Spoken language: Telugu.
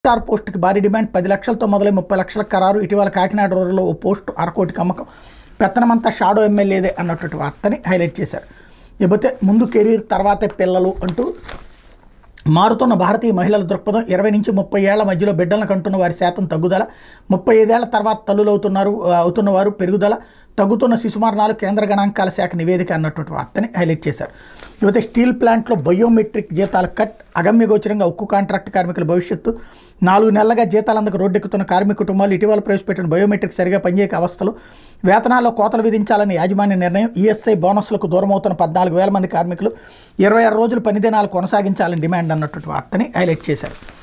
స్టార్ పోస్టుకి భారీ డిమాండ్ పది లక్షలతో మొదలై ముప్పై లక్షల ఖరారు ఇటీవల కాకినాడ రూరల్లో ఓ పోస్టు అరకోటికి అమ్మకం పెత్తనమంతా షాడో ఎమ్మెల్యేదే అన్నటువంటి వార్తని హైలైట్ చేశారు ఇకపోతే ముందు కెరీర్ తర్వాతే పిల్లలు అంటూ మారుతున్న భారతీయ మహిళల దృక్పథం ఇరవై నుంచి ముప్పై ఏళ్ల మధ్యలో బిడ్డలను కంటున్న వారి శాతం తగ్గుదల ముప్పై ఐదేళ్ల తర్వాత తల్లులు అవుతున్నారు అవుతున్న వారు పెరుగుదల తగ్గుతున్న శిశుమరణాలు కేంద్ర గణాంకాల శాఖ నివేదిక అన్నటువంటి వార్తని హైలైట్ చేశారు ఇకపోతే స్టీల్ ప్లాంట్లో బయోమెట్రిక్ జీతాల కట్ అగమ్యగోచరంగా ఉక్కు కాంట్రాక్ట్ కార్మికుల భవిష్యత్తు నాలుగు నెలలుగా జీతాలందుకు రోడ్డెక్కుతున్న కార్మిక కుటుంబాలు ఇటీవల ప్రవేశపెట్టిన బయోమెట్రిక్ సరిగా పనిచేయక అవస్థలు వేతనాల్లో కోతలు విధించాలని యాజమాన్య నిర్ణయం ఈఎస్ఐ బోనస్లకు దూరమవుతున్న పద్నాలుగు వేల మంది కార్మికులు ఇరవై ఆరు రోజులు పని దినాలు కొనసాగించాలని డిమాండ్ అన్నటువంటి వార్తని హైలైట్ చేశారు